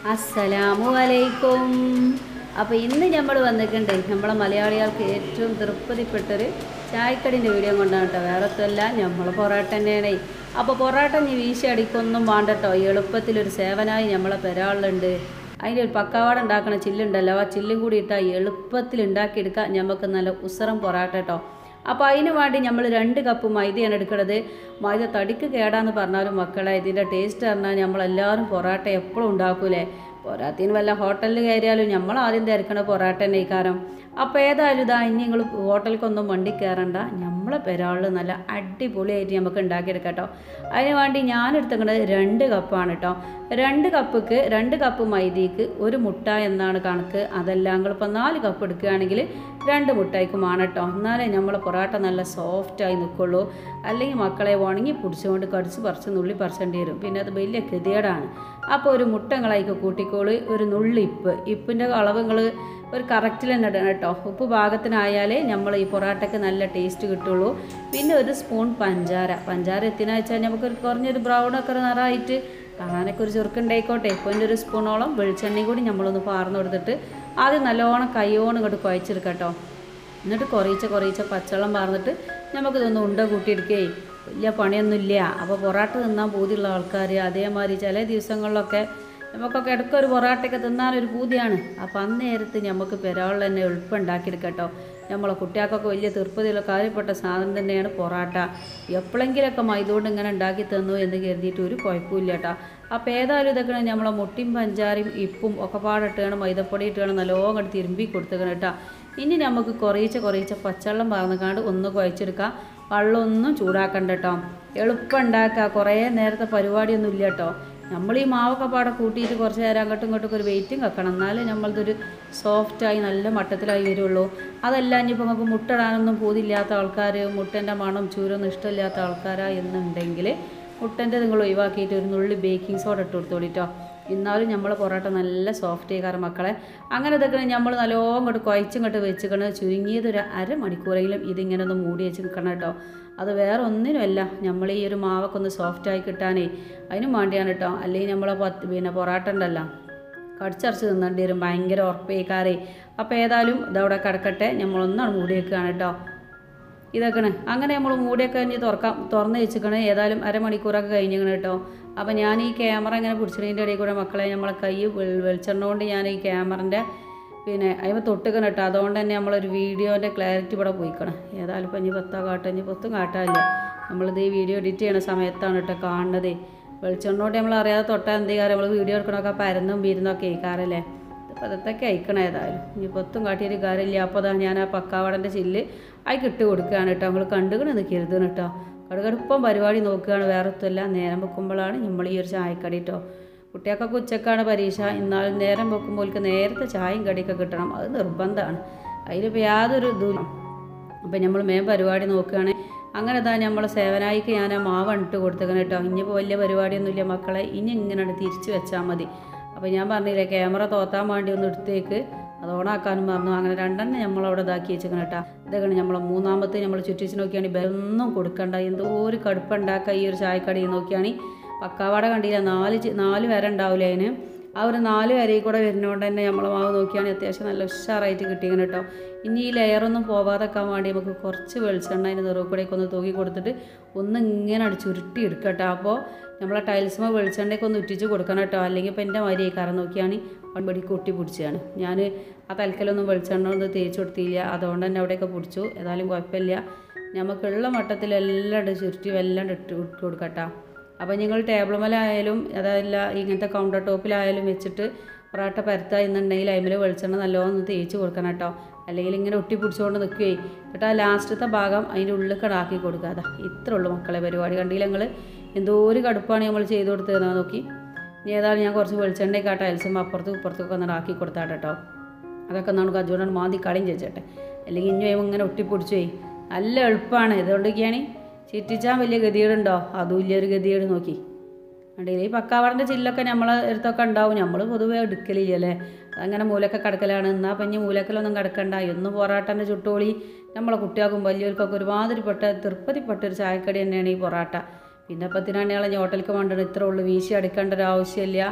അസ്സലാമു അലൈക്കും അപ്പോൾ ഇന്ന് നമ്മൾ വന്നിട്ടുണ്ട് നമ്മളെ മലയാളികൾക്ക് ഏറ്റവും തൃപ്തിപ്പെട്ടൊരു ചായക്കടിൻ്റെ വീഡിയോ കൊണ്ടാണ് കേട്ടോ വേറെ ഒത്തല്ല നമ്മൾ പൊറോട്ട തന്നെയാണ് അപ്പോൾ പൊറോട്ട നീ വീശി അടിക്കൊന്നും വേണ്ട കേട്ടോ എളുപ്പത്തിലൊരു സേവനായി നമ്മളെ പെരാളിലുണ്ട് അതിൻ്റെ ഒരു പക്കാവാട ഉണ്ടാക്കണ ചില്ലുണ്ടല്ലോ ആ ചില്ലും കൂടി ഇട്ടാൽ എളുപ്പത്തിൽ ഉണ്ടാക്കിയെടുക്കാം നമുക്ക് നല്ല ഉസറം പൊറോട്ട കേട്ടോ അപ്പോൾ അതിന് വേണ്ടി നമ്മൾ രണ്ട് കപ്പ് മൈദയാണ് എടുക്കുന്നത് മൈദ തടിക്ക് കേടാന്ന് പറഞ്ഞാലും മക്കളെ ഇതിൻ്റെ ടേസ്റ്റ് പറഞ്ഞാൽ നമ്മളെല്ലാവരും പൊറാട്ട എപ്പോഴും ഉണ്ടാക്കൂലേ പോരാത്തിന് വല്ല ഹോട്ടലിൽ കയറിയാലും നമ്മൾ ആദ്യം തിരക്കണ പൊറാട്ട തന്നെ ഇക്കാരം അപ്പോൾ ഏതായാലും ഇതാ ഇനി നിങ്ങൾ ഹോട്ടലിലേക്കൊന്നും വണ്ടി കയറണ്ട നമ്മളെ പെരാളിൽ നല്ല അടിപൊളിയായിട്ട് നമുക്ക് ഉണ്ടാക്കിയെടുക്കാം കേട്ടോ അതിന് വേണ്ടി ഞാൻ എടുത്തേക്കുന്നത് രണ്ട് കപ്പാണ് കേട്ടോ രണ്ട് കപ്പിക്ക് രണ്ട് കപ്പ് മൈദയ്ക്ക് ഒരു മുട്ട എന്നാണ് കണക്ക് അതെല്ലാം നിങ്ങളിപ്പോൾ നാല് കപ്പ് എടുക്കുകയാണെങ്കിൽ രണ്ട് മുട്ടായിക്കും ആണ് കേട്ടോ എന്നാലേ നമ്മളെ പൊറാട്ട നല്ല സോഫ്റ്റായി നിൽക്കുള്ളൂ അല്ലെങ്കിൽ മക്കളെ ഉണങ്ങി പിടിച്ചുകൊണ്ട് കടിച്ച് പറിച്ച് നുള്ളി പറിച്ചേണ്ടി വരും പിന്നെ അത് വലിയ ഗതികേടാണ് അപ്പോൾ ഒരു മുട്ടങ്ങളായിക്ക് കൂട്ടിക്കോള് ഒരു നുള്ളി ഇപ്പ് ഇപ്പിൻ്റെ അളവ് നിങ്ങൾ ഒരു കറക്റ്റിൽ തന്നെ ഇടണം കേട്ടോ ഉപ്പ് പാകത്തിനായാലേ നമ്മൾ ഈ പൊറാട്ടയ്ക്ക് നല്ല ടേസ്റ്റ് കിട്ടുള്ളൂ പിന്നെ ഒരു സ്പൂൺ പഞ്ചാര പഞ്ചാര എത്തിനാ വെച്ചാൽ നമുക്കൊരു കുറഞ്ഞൊരു ബ്രൗണൊക്കെ നിറമായിട്ട് കാണാനൊക്കെ ഒരു ചെറുക്കുണ്ടായിക്കോട്ടെ പിന്നെ ഒരു സ്പൂണോളം വെളിച്ചെണ്ണയും കൂടി നമ്മളൊന്ന് പാർന്ന് കൊടുത്തിട്ട് ആദ്യം നല്ലോണം കൈയോണം ഇങ്ങോട്ട് കുഴച്ചെടുക്കാം കേട്ടോ എന്നിട്ട് കുറേച്ച കുറേച്ച പച്ചവെള്ളം പാർന്നിട്ട് നമുക്കിതൊന്ന് ഉണ്ട കൂട്ടിയെടുക്കേ വലിയ പണിയൊന്നുമില്ല അപ്പോൾ പൊറാട്ട തിന്നാൻ പൂതിയുള്ള ആൾക്കാർ അതേമാതിരി ചില ദിവസങ്ങളിലൊക്കെ നമുക്കൊക്കെ ഇടയ്ക്ക് ഒരു പൊറാട്ടയൊക്കെ തിന്നാനൊരു പൂതിയാണ് അപ്പോൾ അന്നേരത്ത് നമുക്ക് പെരാളിൽ തന്നെ എളുപ്പം ഉണ്ടാക്കിയെടുക്കാം കേട്ടോ നമ്മളെ കുട്ടികൾക്കൊക്കെ വലിയ തീർപ്പതിയുള്ള കാര്യപ്പെട്ട സാധനം തന്നെയാണ് പൊറാട്ട എപ്പോഴെങ്കിലൊക്കെ മൈദോണ്ട് ഇങ്ങനെ ഉണ്ടാക്കി തന്നു എന്ന് കരുതിയിട്ട് ഒരു കുഴപ്പമില്ല കേട്ടോ അപ്പോൾ ഏതായാലും ഇതൊക്കെ നമ്മളെ മുട്ടിയും പഞ്ചാരയും ഇപ്പും ഒക്കെ പാടിട്ടാണ് മൈദപ്പൊടി ഇട്ടാണ് നല്ലോണം അങ്ങോട്ട് തിരുമ്പി കൊടുത്തേക്കണം കേട്ടോ ഇനി നമുക്ക് കുറേശ്ശെ കുറേശ്ശെ പച്ചവെള്ളം പാർന്നിക്കാണ്ട് ഒന്ന് കുഴച്ചെടുക്കാം വെള്ളമൊന്നും ചൂടാക്കണ്ട കേട്ടോ എളുപ്പം ഉണ്ടാക്കുക കുറേ നേരത്തെ പരിപാടിയൊന്നും ഇല്ല കേട്ടോ നമ്മൾ ഈ മാവൊക്കെ പാടെ കൂട്ടിയിട്ട് കുറച്ച് നേരം അങ്ങോട്ടും ഇങ്ങോട്ടും ഒരു വെയിറ്റും വെക്കണം എന്നാലേ നമ്മളിതൊരു സോഫ്റ്റായി നല്ല മട്ടത്തിലായി വരുള്ളൂ അതല്ല ഇനിയിപ്പോൾ നമുക്ക് മുട്ടടാനൊന്നും പൂതില്ലാത്ത ആൾക്കാർ മുട്ടൻ്റെ മണം ചൂരൊന്നും ഇഷ്ടമില്ലാത്ത ആൾക്കാരാ എന്നുണ്ടെങ്കിൽ മുട്ടൻ്റെ നിങ്ങൾ ഒഴിവാക്കിയിട്ട് ഒരു നുള്ളി ബേക്കിംഗ് സോഡ ഇട്ട് കൊടുത്തോളിട്ടോ എന്നാലും നമ്മൾ പൊറോട്ട നല്ല സോഫ്റ്റ് ചെയ്യാറ് മക്കളെ അങ്ങനെ ഇതൊക്കെ നമ്മൾ നല്ലോണം ഇങ്ങോട്ട് കുഴച്ചും ഇങ്ങോട്ട് വെച്ചിക്കണ് ചുരുങ്ങിയത് ഒരു അരമണിക്കൂറെങ്കിലും ഇതിങ്ങനെ ഒന്ന് മൂടി വെച്ച് നിൽക്കണം കേട്ടോ അത് വേറെ ഒന്നിനുമല്ല നമ്മൾ ഈ ഒരു മാവൊക്കെ ഒന്ന് സോഫ്റ്റായി കിട്ടാനേ അതിനും വേണ്ടിയാണ് കേട്ടോ അല്ലെങ്കിൽ നമ്മളെ പത്ത് പിന്നെ പൊറോട്ട ഉണ്ടല്ലോ കടിച്ചറച്ച് തിന്നേണ്ടി വരും ഭയങ്കര ഉറപ്പേക്കാറേ അപ്പോൾ ഏതായാലും ഇതവിടെ കിടക്കട്ടെ നമ്മളൊന്നാണ് മൂടി വെക്കുകയാണ് കേട്ടോ ഇതൊക്കെയാണ് അങ്ങനെ നമ്മൾ മൂടിയൊക്കെ കഴിഞ്ഞ് തുറക്കാം തുറന്ന് വെച്ചിക്കണേ ഏതായാലും അരമണിക്കൂറൊക്കെ കഴിഞ്ഞിരിക്കണം കേട്ടോ അപ്പോൾ ഞാൻ ഈ ക്യാമറ ഇങ്ങനെ പിടിച്ചതിൻ്റെ ഇടയിൽ കൂടെ മക്കളെ നമ്മളെ കൈ വെൾ- വെളിച്ചെണ്ണ കൊണ്ട് ഞാൻ ഈ ക്യാമറൻ്റെ പിന്നെ അതിന് തൊട്ടുക്കണം കേട്ടോ അതുകൊണ്ട് തന്നെ നമ്മളൊരു വീഡിയോൻ്റെ ക്ലാരിറ്റി ഇവിടെ പോയിക്കണം ഏതായാലും ഇപ്പം ഇനി പത്തോ കാട്ടോ ഇനി പത്തും കാട്ടാനില്ല നമ്മളിത് ഈ വീഡിയോ എഡിറ്റ് ചെയ്യണ സമയത്താണ് കേട്ടോ കാണുന്നത് വെളിച്ചെണ്ണ കൊണ്ട് നമ്മൾ അറിയാതെ തൊട്ടാൽ എന്തേ കാര്യം നമ്മൾ വീഡിയോ എടുക്കണമൊക്കെ പരന്നും വീരുന്നൊക്കെ കേൾക്കാറല്ലേ അപ്പോൾ അതൊക്കെ അയക്കണം ഏതായാലും ഇനി പൊത്തും കാട്ടിയൊരു കാര്യമില്ല അപ്പോൾ അതാ ഞാൻ ആ പക്കാവടൻ്റെ ചില്ല് അതിൽ ഇട്ട് കൊടുക്കുകയാണ് കേട്ടോ നമ്മൾ കണ്ടുകണ് നിൽക്കരുതെന്ന് കേട്ടോ കടുകടുപ്പം പരിപാടി നോക്കുകയാണ് വേറെ ഒത്തുമല്ല നേരം വെക്കുമ്പോഴാണ് നമ്മൾ ഈ ഒരു ചായക്കടി കേട്ടോ കുട്ടികൾക്കൊക്കെ ഉച്ചക്കാണ് പരീക്ഷ എന്നാലും നേരം വെക്കുമ്പോൾക്ക് നേരത്തെ ചായയും കടിയൊക്കെ കിട്ടണം അത് നിർബന്ധമാണ് അതിലിപ്പോൾ യാതൊരു ഇതും അപ്പം നമ്മൾ മേം പരിപാടി നോക്കുകയാണ് അങ്ങനെ താ നമ്മളെ സേവനായിക്ക് ഞാൻ ആ മാവ് ഇട്ട് കൊടുത്തേക്കണം കേട്ടോ ഇനിയിപ്പോൾ വലിയ പരിപാടിയൊന്നുമില്ല മക്കളെ ഇനി ഇങ്ങനെ തിരിച്ച് വെച്ചാൽ മതി അപ്പോൾ ഞാൻ പറഞ്ഞില്ലേ ക്യാമറ തോത്താൻ വേണ്ടി ഒന്ന് എടുത്തേക്ക് അത് ഓണാക്കാനും പറഞ്ഞു അങ്ങനെ രണ്ടെണ്ണം നമ്മളവിടെ ഇതാക്കി വെച്ചേക്കണം കേട്ടോ ഇതൊക്കെയാണ് നമ്മളെ മൂന്നാമത്തെ നമ്മൾ ചുറ്റിച്ച് നോക്കിയാണ് ബലൊന്നും കൊടുക്കണ്ട എന്തോ ഒരു കടുപ്പുണ്ടാക്കുക ഈ ഒരു ചായക്കടി നോക്കിയാണ് പക്കാവാട കണ്ടില്ല നാല് ചി- നാല് വര ഉണ്ടാവില്ല അതിന് ആ ഒരു നാല് വരയിൽ കൂടെ വരുന്നതുകൊണ്ട് തന്നെ നമ്മളെ മാവ് നോക്കിയാണെങ്കിൽ അത്യാവശ്യം നല്ല ഉഷാറായിട്ട് കിട്ടിയാണ് കേട്ടോ ഇനി ഈ ലെയറൊന്നും പോവാതെക്കാൻ വേണ്ടി നമുക്ക് കുറച്ച് വെളിച്ചെണ്ണ അതിൻ്റെ നിറവ് കൂടെയൊക്കെ ഒന്ന് തൂക്കി കൊടുത്തിട്ട് ഒന്ന് ഇങ്ങനെ അടി ചുരുട്ടി എടുക്കട്ടോ അപ്പോൾ നമ്മളെ ടൈൽസുമ്പോൾ വെളിച്ചെണ്ണയൊക്കെ ഒന്ന് ഉറ്റിച്ച് കൊടുക്കണം കേട്ടോ അല്ലെങ്കിൽ ഇപ്പം എൻ്റെ മാതിരി കാരണം നോക്കിയാണ് പടി കൊട്ടി പിടിച്ചാണ് ഞാൻ ആ തലക്കലൊന്നും വെളിച്ചെണ്ണ ഒന്നും തേച്ച് കൊടുത്തില്ല അതുകൊണ്ട് തന്നെ അവിടെയൊക്കെ പിടിച്ചു ഏതായാലും കുഴപ്പമില്ല നമുക്കുള്ള മട്ടത്തിലെല്ലാം ഇട്ട് ചുരുട്ടി എല്ലാം ഇട്ട് ഇട്ട് കൊടുക്കട്ടോ അപ്പോൾ നിങ്ങൾ ടേബിൾ മേലായാലും അതല്ല ഇങ്ങനത്തെ കൗണ്ടർ ടോപ്പിലായാലും വെച്ചിട്ട് പൊറാട്ട പരത്തുക എന്നുണ്ടെങ്കിൽ അതിൽ വെളിച്ചെണ്ണ നല്ലോണം ഒന്ന് തേച്ച് കൊടുക്കണം കേട്ടോ അല്ലെങ്കിൽ ഇങ്ങനെ ഒട്ടി പിടിച്ചുകൊണ്ട് നിൽക്കുകയെ കേട്ടോ ആ ലാസ്റ്റത്തെ ഭാഗം അതിൻ്റെ ഉള്ളിൽ കടാക്കി കൊടുക്കുക അതാ ഇത്രേ ഉള്ളൂ മക്കളെ പരിപാടി കണ്ടില്ല ഞങ്ങൾ എന്തോ ഒരു കടുപ്പാണ് നമ്മൾ ചെയ്ത് കൊടുത്തതെന്നാ നോക്കി ഇനി ഏതായാലും ഞാൻ കുറച്ച് വെളിച്ചെണ്ണയൊക്കെ ആ ടൈൽസും അപ്പുറത്തും ഇപ്പുറത്തൊക്കെ ഒന്ന് ആക്കി കൊടുത്താട്ടെ കേട്ടോ അതൊക്കെ നമ്മൾ കജോടാണ് മാന്തി കളയും ചേച്ചട്ടെ അല്ലെങ്കിൽ ഇനി ഇങ്ങനെ ഒട്ടിപ്പൊടിച്ചു പോയി നല്ല എളുപ്പമാണ് ഇതുകൊണ്ടൊക്കെയാണ് ചിറ്റിച്ചാൻ വലിയ ഗതികേടുണ്ടോ അതും ഇല്ല ഒരു ഗതികേട് നോക്കി കണ്ടില്ലേ ഈ പക്കാവടൻ്റെ ചില്ലൊക്കെ നമ്മളെ അടുത്തൊക്കെ ഉണ്ടാവും നമ്മൾ പൊതുവേ എടുക്കലില്ലല്ലേ അതങ്ങനെ മൂലൊക്കെ കിടക്കലാണ് എന്നാൽ അപ്പം ഇനി മൂലക്കലൊന്നും കിടക്കണ്ട എന്നും പൊറാട്ടൻ്റെ ചുട്ടോളി നമ്മളെ കുട്ടികൾക്കും വലിയവർക്കൊക്കെ ഒരുമാതിരിപ്പെട്ട തൃപ്പതിപ്പെട്ട ഒരു ചായക്കടി തന്നെയാണ് ഈ പൊറാട്ട പിന്നെ ഇപ്പം തിനാണിയാളെ ഹോട്ടലിലേക്ക് വേണ്ടത് ഇത്ര ഉള്ളു വീശി അടിക്കേണ്ട ഒരു ആവശ്യമില്ല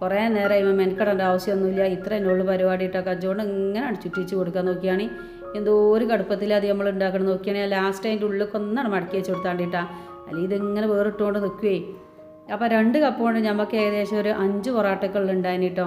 കുറേ നേരം ഇവ മെനക്കെടേണ്ട ആവശ്യമൊന്നുമില്ല ഇത്ര എന്നുള്ളൂ പരിപാടി ഇട്ടോ കജ്ജോണ്ട് ഇങ്ങനെ ചുറ്റിച്ച് കൊടുക്കാൻ നോക്കിയാണ് എന്തോ ഒരു കടുപ്പത്തിലത് നമ്മൾ ഉണ്ടാക്കണം നോക്കിയാണെങ്കിൽ ലാസ്റ്റ് അതിൻ്റെ ഉള്ളിൽ ഒന്നാണ് മടക്കി വെച്ച് കൊടുത്താണ്ടിട്ടാ അല്ലെങ്കിൽ ഇതിങ്ങനെ വേറിട്ടുകൊണ്ട് നിൽക്കുകയെ അപ്പോൾ രണ്ട് കപ്പ് കൊണ്ട് നമുക്ക് ഏകദേശം ഒരു അഞ്ച് പൊറാട്ടക്കുള്ള ഉണ്ടായിന് കേട്ടോ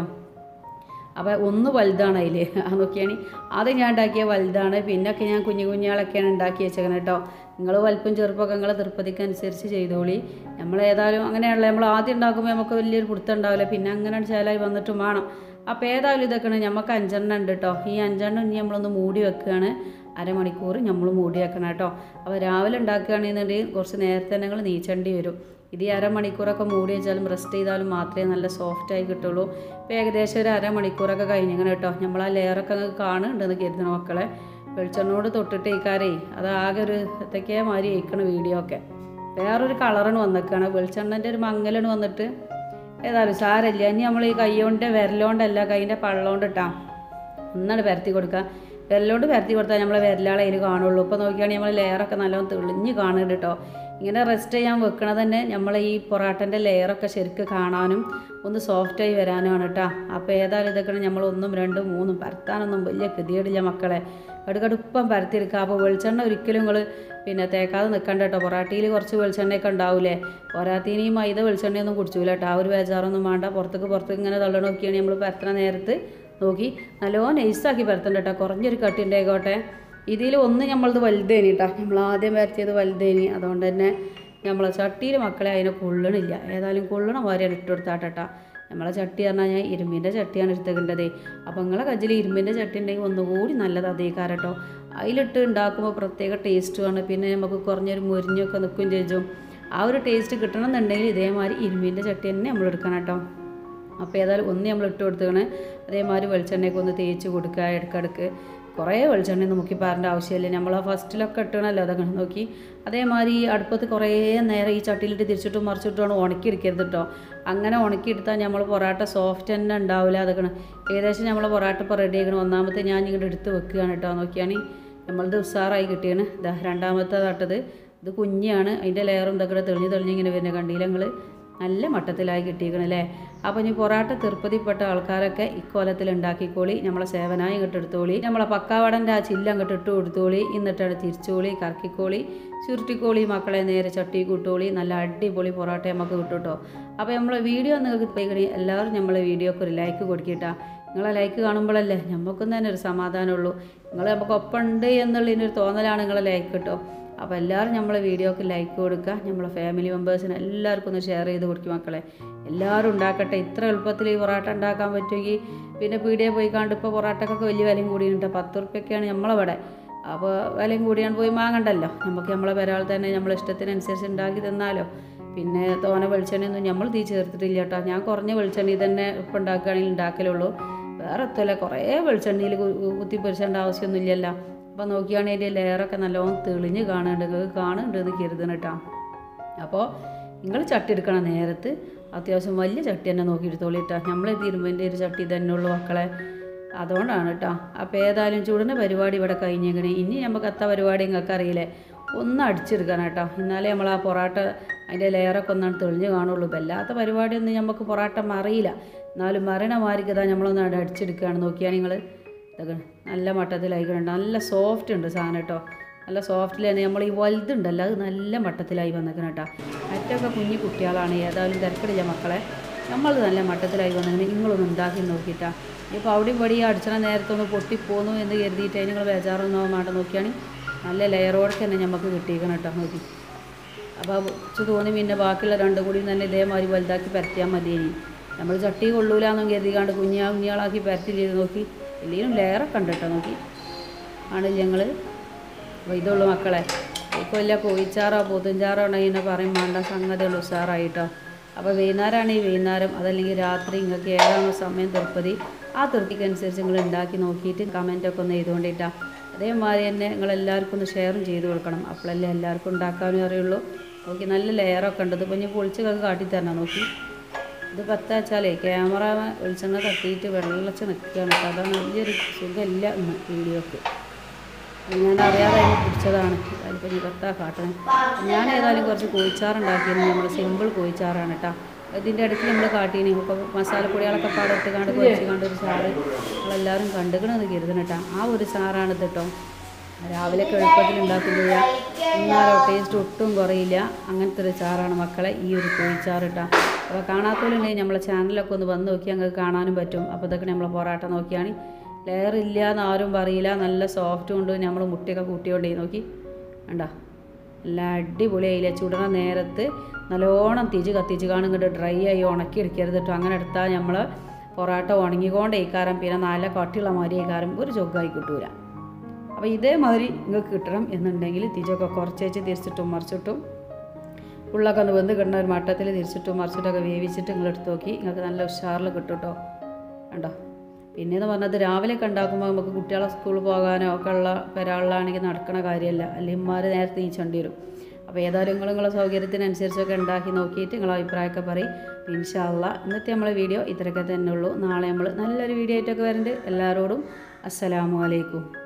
അപ്പോൾ ഒന്ന് വലുതാണ് അതിൽ നോക്കിയാണ് അത് ഞാൻ ഉണ്ടാക്കിയ വലുതാണ് പിന്നൊക്കെ ഞാൻ കുഞ്ഞു കുഞ്ഞുങ്ങളൊക്കെയാണ് ഉണ്ടാക്കി വെച്ചേക്കുന്നത് കേട്ടോ നിങ്ങൾ വലുപ്പം ചെറുപ്പമൊക്കെ നിങ്ങളെ തൃപ്പതിക്ക് അനുസരിച്ച് ചെയ്തോളി നമ്മൾ ഏതായാലും അങ്ങനെയാണല്ലോ നമ്മൾ ആദ്യം ഉണ്ടാക്കുമ്പോൾ നമുക്ക് വലിയൊരു പിടുത്തം ഉണ്ടാവില്ല പിന്നെ അങ്ങനെ ചിലായി വന്നിട്ടും വേണം അപ്പോൾ ഏതായാലും ഇതൊക്കെയാണ് നമുക്ക് അഞ്ചെണ്ണം ഉണ്ട് കേട്ടോ ഈ അഞ്ചെണ്ണം ഇനി നമ്മളൊന്ന് മൂടി വെക്കുകയാണ് അരമണിക്കൂർ നമ്മൾ മൂടി വെക്കണം കേട്ടോ അപ്പോൾ രാവിലെ ഉണ്ടാക്കുകയാണെന്നുണ്ടെങ്കിൽ കുറച്ച് നേരത്തെ തന്നെ നിങ്ങൾ നീച്ചേണ്ടി വരും ഇത് ഈ അരമണിക്കൂറൊക്കെ മൂടി വെച്ചാലും റെസ്റ്റ് ചെയ്താലും മാത്രമേ നല്ല സോഫ്റ്റായി കിട്ടുള്ളൂ ഇപ്പോൾ ഏകദേശം ഒരു അരമണിക്കൂറൊക്കെ കഴിഞ്ഞിങ്ങനെ കേട്ടോ നമ്മൾ ആ ലെയറൊക്കെ അങ്ങ് കാണുന്നുണ്ടെന്ന് കരുതണം മക്കളെ വെളിച്ചെണ്ണോട് തൊട്ടിട്ട് ഇക്കാരേ അത് ആകെ ഒരു എന്തൊക്കെയാ മാതിരി അയക്കണ വീഡിയോ ഒക്കെ വേറൊരു കളറാണ് വന്നേക്കാണ് വെളിച്ചെണ്ണൻ്റെ ഒരു മങ്ങലാണ് വന്നിട്ട് ഏതായാലും സാരമില്ല ഇനി നമ്മൾ ഈ കൈകൊണ്ട് വിരലോണ്ടല്ല കൈൻ്റെ പള്ളോണ്ട് ഇട്ടാ ഒന്നാണ് പരത്തി കൊടുക്കുക വിരലോണ്ട് പരത്തി കൊടുത്താൽ നമ്മളെ വിരലാളെ അതിൽ കാണുള്ളൂ ഇപ്പോൾ നോക്കിയാണെങ്കിൽ നമ്മൾ ലെയറൊക്കെ നല്ലോണം തെളിഞ്ഞ് കാണുന്നുണ്ട് കേട്ടോ ഇങ്ങനെ റെസ്റ്റ് ചെയ്യാൻ വെക്കണത് തന്നെ നമ്മളെ ഈ പൊറാട്ടൻ്റെ ലെയറൊക്കെ ശരിക്ക് കാണാനും ഒന്ന് സോഫ്റ്റായി വരാനുമാണ് കേട്ടോ അപ്പോൾ ഏതായാലും ഇതൊക്കെ നമ്മൾ ഒന്നും രണ്ടും മൂന്നും പരത്താനൊന്നും വലിയ ഗതികേടില്ല മക്കളെ കടുകടുപ്പം പരത്തിയെടുക്കുക അപ്പോൾ വെളിച്ചെണ്ണ ഒരിക്കലും നിങ്ങൾ പിന്നെ തേക്കാതെ നിൽക്കണ്ട കേട്ടോ പൊറാട്ടിയിൽ കുറച്ച് വെളിച്ചെണ്ണയൊക്കെ ഉണ്ടാവില്ലേ പോരാത്തീന് ഈ മൈദ വെളിച്ചെണ്ണയൊന്നും കുടിച്ചില്ല കേട്ടോ ആ ഒരു ബേജാറൊന്നും വേണ്ട പുറത്തേക്ക് പുറത്തേക്ക് ഇങ്ങനെ തള്ളി നോക്കിയാണ് നമ്മൾ പരത്തണ നേരത്ത് നോക്കി നല്ലോണം നൈസാക്കി പരത്തണ്ട കേട്ടോ കുറഞ്ഞൊരു കട്ടി ഉണ്ടായിക്കോട്ടെ ഇതിൽ ഒന്ന് നമ്മളത് വലുതേനി കേട്ടോ നമ്മൾ ആദ്യം പരത്തിയത് വലുതേനി അതുകൊണ്ട് തന്നെ നമ്മളെ ചട്ടിയിൽ മക്കളെ അതിനെ കൊള്ളണില്ല ഏതായാലും കൊള്ളണ മാതിരിയാണ് ഇട്ട് കൊടുത്താട്ടാ നമ്മളെ ചട്ടി പറഞ്ഞാൽ ഞാൻ ഇരുമ്പിൻ്റെ ചട്ടിയാണ് എടുത്തേക്കേണ്ടത് അപ്പോൾ നിങ്ങളെ കജ്ജിൽ ഇരുമ്പിൻ്റെ ചട്ടി ഉണ്ടെങ്കിൽ ഒന്നുകൂടി നല്ലത് അതേക്കാരം കേട്ടോ അതിലിട്ട് ഉണ്ടാക്കുമ്പോൾ പ്രത്യേക ടേസ്റ്റുമാണ് പിന്നെ നമുക്ക് കുറഞ്ഞൊരു മുരിഞ്ഞൊക്കെ നിൽക്കുകയും ചെയ്യും ആ ഒരു ടേസ്റ്റ് കിട്ടണമെന്നുണ്ടെങ്കിൽ ഇതേമാതിരി ഇരുമ്പിൻ്റെ ചട്ടി തന്നെ നമ്മൾ എടുക്കണം കേട്ടോ അപ്പോൾ ഏതായാലും ഒന്ന് നമ്മൾ ഇട്ട് കൊടുത്തേക്കണ് അതേമാതിരി വെളിച്ചെണ്ണയൊക്കെ ഒന്ന് തേച്ച് കൊടുക്കുക ഇടക്കിടക്ക് കുറേ വെളിച്ചെണ്ണ നോക്കി പാരേണ്ട ആവശ്യമില്ല നമ്മൾ ആ ഫസ്റ്റിലൊക്കെ ഇട്ടണല്ലോ അതൊക്കെ നോക്കി അതേമാതിരി ഈ അടുപ്പത്ത് കുറേ നേരം ഈ ചട്ടിയിലിട്ട് തിരിച്ചിട്ടും മറിച്ചിട്ടുമാണ് ഉണക്കിയെടുക്കരുത് കേട്ടോ അങ്ങനെ ഉണക്കിയെടുത്താൽ നമ്മൾ പൊറാട്ട സോഫ്റ്റ് തന്നെ ഉണ്ടാവില്ല അതൊക്കെ ഏകദേശം നമ്മൾ പൊറാട്ട ഇപ്പോൾ റെഡി ആക്കണം ഒന്നാമത്തെ ഞാൻ ഇങ്ങോട്ട് എടുത്ത് വെക്കുകയാണ് കേട്ടോ നോക്കിയാണ് നമ്മളത് ഉഷാറായി കിട്ടിയാണ് ഇതാ രണ്ടാമത്തെ തട്ടത് ഇത് കുഞ്ഞാണ് അതിൻ്റെ ലെയറും ഇതൊക്കെ തെളിഞ്ഞ് തെളിഞ്ഞ് ഇങ്ങനെ വരുന്ന കണ്ടില്ല നിങ്ങൾ നല്ല മട്ടത്തിലായി കിട്ടിയിരിക്കണല്ലേ അപ്പോൾ ഇനി പൊറാട്ട തിരുപ്പതിപ്പെട്ട ആൾക്കാരൊക്കെ ഇക്കോലത്തിൽ ഉണ്ടാക്കിക്കോളി നമ്മളെ സേവനായി ഇങ്ങോട്ട് എടുത്തോളി നമ്മളെ പക്കാവടൻ്റെ ആ ചില്ല അങ്ങോട്ട് ഇട്ട് കൊടുത്തോളി എന്നിട്ടാണ് തിരിച്ചോളി കറക്കിക്കോളി ചുരുട്ടിക്കോളി മക്കളെ നേരെ ചട്ടി കൂട്ടോളി നല്ല അടിപൊളി പൊറാട്ട നമുക്ക് കിട്ടും കേട്ടോ അപ്പോൾ നമ്മളെ വീഡിയോ നിങ്ങൾക്ക് പോയിക്കണി എല്ലാവരും നമ്മളെ വീഡിയോക്ക് ഒരു ലൈക്ക് കൊടുക്കിട്ടാ നിങ്ങളെ ലൈക്ക് കാണുമ്പോഴല്ലേ നമുക്കും തന്നെ ഒരു സമാധാനമുള്ളൂ നിങ്ങൾ നമുക്ക് ഒപ്പം ഉണ്ട് എന്നുള്ളതിനൊരു തോന്നലാണ് നിങ്ങളെ ലൈക്ക് കേട്ടോ അപ്പോൾ എല്ലാവരും നമ്മളെ വീഡിയോക്ക് ലൈക്ക് കൊടുക്കുക നമ്മളെ ഫാമിലി മെമ്പേഴ്സിന് എല്ലാവർക്കും ഒന്ന് ഷെയർ ചെയ്ത് കൊടുക്കും മക്കളെ എല്ലാവരും ഉണ്ടാക്കട്ടെ ഇത്ര എളുപ്പത്തിൽ ഈ പൊറാട്ട ഉണ്ടാക്കാൻ പറ്റുമെങ്കിൽ പിന്നെ പീടിയെ പോയി കണ്ട് ഇപ്പോൾ പൊറാട്ടക്കൊക്കെ വലിയ വിലയും കൂടിയുണ്ട് പത്ത് ഉറുപ്പ്യൊക്കെയാണ് നമ്മളവിടെ അപ്പോൾ വിലയും കൂടിയാണ് പോയി വാങ്ങണ്ടല്ലോ നമുക്ക് നമ്മളെ പെരാൾ തന്നെ നമ്മളെ ഇഷ്ടത്തിനനുസരിച്ച് ഉണ്ടാക്കി തന്നാലോ പിന്നെ തോന വെളിച്ചെണ്ണയൊന്നും നമ്മൾ തീ ചേർത്തിട്ടില്ല കേട്ടോ ഞാൻ കുറഞ്ഞ വെളിച്ചെണ്ണ തന്നെ ഇപ്പം ഉണ്ടാക്കുകയാണെങ്കിൽ ഉണ്ടാക്കലുള്ളൂ വേറെ എത്തല്ല കുറേ വെളിച്ചെണ്ണയിൽ കുത്തി പൊരിച്ചേണ്ട ആവശ്യമൊന്നുമില്ലല്ലോ അപ്പോൾ നോക്കിയാണെങ്കിൽ അതിൻ്റെ ലെയറൊക്കെ നല്ലോണം തെളിഞ്ഞ് കാണുന്നുണ്ട് നിങ്ങൾക്ക് കാണുന്നുണ്ട് എന്ന് കരുതണം കേട്ടോ അപ്പോൾ നിങ്ങൾ ചട്ടി എടുക്കണ നേരത്ത് അത്യാവശ്യം വലിയ ചട്ടി തന്നെ നോക്കി എടുത്തോളി കേട്ടോ നമ്മൾ തിരുമ്പൻ്റെ ഒരു ചട്ടി തന്നെ ഉള്ളു മക്കളെ അതുകൊണ്ടാണ് കേട്ടോ അപ്പോൾ ഏതായാലും ചൂടിൻ്റെ പരിപാടി ഇവിടെ കഴിഞ്ഞേക്കണേ ഇനി നമുക്ക് അത്ത പരിപാടി നിങ്ങൾക്ക് അറിയില്ലേ ഒന്ന് അടിച്ചെടുക്കണം കേട്ടോ എന്നാലേ നമ്മൾ ആ പൊറാട്ട അതിൻ്റെ ലെയറൊക്കെ ഒന്നാണ് തെളിഞ്ഞ് കാണുള്ളൂ ഇപ്പം അല്ലാത്ത പരിപാടിയൊന്നും നമുക്ക് പൊറാട്ട മറിയില്ല എന്നാലും മരണ മാറിക്കതാ നമ്മളൊന്ന് അവിടെ അടിച്ചെടുക്കുകയാണ് നോക്കിയാൽ നിങ്ങൾ ഇതൊക്കെ നല്ല മട്ടത്തിലായിക്കുന്നുണ്ട് നല്ല സോഫ്റ്റ് ഉണ്ട് സാധനം കേട്ടോ നല്ല സോഫ്റ്റിൽ തന്നെ നമ്മൾ ഈ വലുതുണ്ടല്ലോ അത് നല്ല മട്ടത്തിലായി വന്നേക്കണം കേട്ടോ മറ്റൊക്കെ കുഞ്ഞു കുട്ടികളാണ് ഏതായാലും തിരക്കിടില്ല മക്കളെ നമ്മൾ നല്ല മട്ടത്തിലായി വന്നേക്കണം നിങ്ങളൊന്ന് ഉണ്ടാക്കി നോക്കിയിട്ടാ ഇപ്പോൾ അവിടെയും പടി അടിച്ചണ നേരത്തൊന്ന് പൊട്ടിപ്പോന്നു എന്ന് കരുതിയിട്ട് നിങ്ങൾ ബേജാറൊന്നും വേണ്ട നോക്കിയാണ് നല്ല ലെയറോടെ തന്നെ നമുക്ക് കിട്ടിയിരിക്കണം കേട്ടോ നോക്കി അപ്പോൾ ഉച്ച തോന്നി പിന്നെ ബാക്കിയുള്ള രണ്ടും കൂടി തന്നെ ഇതേമാതിരി വലുതാക്കി പരത്തിയാൽ മതി ഇനി നമ്മൾ ചട്ടി കൊള്ളൂലെന്നും കരുതിക്കാണ്ട് കുഞ്ഞാ കുഞ്ഞാളാക്കി പരത്തി ചെയ്ത് നോക്കി എല്ലാം ലെയറൊക്കെ ഉണ്ട് കേട്ടോ നോക്കി ആണില്ല ഞങ്ങൾ അപ്പോൾ ഇതുള്ളൂ മക്കളെ ഇപ്പോൾ ഇല്ല കോഴിച്ചാറോ പോത്തുംചാറോ ഉണ്ടെങ്കിൽ പറയും വേണ്ട സംഗതികൾ ഉഷാറായിട്ടോ അപ്പോൾ വൈകുന്നേരമാണെങ്കിൽ വൈകുന്നേരം അതല്ലെങ്കിൽ രാത്രി നിങ്ങൾക്ക് ഏതാണോ സമയം തൃപ്പതി ആ തൃപ്തിക്കനുസരിച്ച് നിങ്ങൾ ഉണ്ടാക്കി നോക്കിയിട്ട് കമൻറ്റൊക്കെ ഒന്ന് ചെയ്തുകൊണ്ടിട്ടാ അതേമാതിരി തന്നെ നിങ്ങൾ എല്ലാവർക്കും ഒന്ന് ഷെയറും ചെയ്ത് കൊടുക്കണം അപ്പോഴല്ലേ എല്ലാവർക്കും ഉണ്ടാക്കാനും അറിയുള്ളൂ നോക്കി നല്ല ലെയറൊക്കെ ഉണ്ട് ഇതിപ്പോൾ ഇനി പൊളിച്ച് നിങ്ങൾക്ക് കാട്ടിത്തരണം നോക്കി ഇത് പത്താ വെച്ചാലേ ക്യാമറ വെളിച്ചെണ്ണ തട്ടിയിട്ട് വെള്ളച്ച് നിൽക്കുകയാണ് കേട്ടോ അതാണ് വലിയൊരു സുഖമില്ല ഇന്ന് വീഡിയോക്ക് ഞാൻ അറിയാതെ അതിനെ പിടിച്ചതാണ് അതിലിപ്പോൾ ഇനി കത്താ കാട്ടണം ഞാൻ ഏതായാലും കുറച്ച് കോഴിച്ചാറുണ്ടാക്കിയത് നമ്മൾ സിമ്പിൾ കോഴിച്ചാറാണ് കേട്ടോ ഇതിൻ്റെ ഇടയ്ക്ക് നമ്മൾ കാട്ടീനി ഇപ്പോൾ മസാലപ്പൊടികളൊക്കെ പാടെ ഇട്ട് കണ്ട് കുറച്ച് കണ്ട് ഒരു ചാറ് നമ്മളെല്ലാവരും കണ്ടുകണമെന്ന് കരുതണം കേട്ടോ ആ ഒരു ചാറാണ് ഇത് കേട്ടോ രാവിലെ എളുപ്പത്തിൽ ഉണ്ടാക്കുന്നത് എന്നാലോ ടേസ്റ്റ് ഒട്ടും കുറയില്ല അങ്ങനത്തെ ഒരു ചാറാണ് മക്കളെ ഈ ഒരു കോഴിച്ചാറ് കേട്ടോ അപ്പോൾ കാണാത്തവരുണ്ടെങ്കിൽ നമ്മളെ ചാനലൊക്കെ ഒന്ന് വന്ന് നോക്കി ഞങ്ങൾക്ക് കാണാനും പറ്റും അപ്പോൾ ഇതൊക്കെ നമ്മളെ പൊറാട്ട നോക്കിയാണ് ലെയർ ഇല്ല എന്ന് ആരും പറയില്ല നല്ല സോഫ്റ്റും ഉണ്ട് നമ്മൾ മുട്ടയൊക്കെ കൂട്ടിയോണ്ടേ നോക്കി വേണ്ട നല്ല അടിപൊളിയായില്ല ചുടണ നേരത്ത് നല്ലോണം തിജ് കത്തിച്ച് കാണും ഇങ്ങോട്ട് ഡ്രൈ ആയി ഉണക്കി എടുക്കരുത് കേട്ടോ അങ്ങനെ എടുത്താൽ നമ്മൾ പൊറാട്ട ഉണങ്ങിക്കൊണ്ടേ ഇക്കാരം പിന്നെ നല്ല കട്ടിയുള്ള മാതിരി ഇക്കാരം ഒരു ചൊഗ്ഗായി കിട്ടൂല അപ്പോൾ ഇതേമാതിരി നിങ്ങൾക്ക് കിട്ടണം എന്നുണ്ടെങ്കിൽ തിജൊക്കെ കുറച്ചേച്ച് തിരിച്ചിട്ടും മറിച്ചിട്ടും ഉള്ളൊക്കെ ഒന്ന് വെന്ത് കിട്ടുന്ന ഒരു മട്ടത്തിൽ തിരിച്ചിട്ടും മറിച്ചിട്ടൊക്കെ വേവിച്ചിട്ട് നിങ്ങൾ എടുത്ത് നോക്കി നിങ്ങൾക്ക് നല്ല ഉഷാറിൽ കിട്ടും കേട്ടോ കണ്ടോ പിന്നെയെന്ന് പറഞ്ഞത് രാവിലെ ഒക്കെ ഉണ്ടാക്കുമ്പോൾ നമുക്ക് കുട്ടികളെ സ്കൂളിൽ പോകാനോ ഒക്കെ ഉള്ള വരാനുള്ളതാണെങ്കിൽ നടക്കണ കാര്യമല്ല അല്ലെങ്കിൽ ഉമ്മാർ നേരത്തെ നീച്ചേണ്ടി വരും അപ്പോൾ ഏതായാലും നിങ്ങൾ നിങ്ങളെ സൗകര്യത്തിനനുസരിച്ചൊക്കെ ഉണ്ടാക്കി നോക്കിയിട്ട് നിങ്ങളെ അഭിപ്രായമൊക്കെ പറയും ഇൻഷാല്ല ഇന്നത്തെ നമ്മളെ വീഡിയോ ഇത്രയൊക്കെ തന്നെ ഉള്ളൂ നാളെ നമ്മൾ നല്ലൊരു വീഡിയോ ആയിട്ടൊക്കെ വരുന്നുണ്ട് എല്ലാവരോടും അസ്സലാമു അലൈക്കും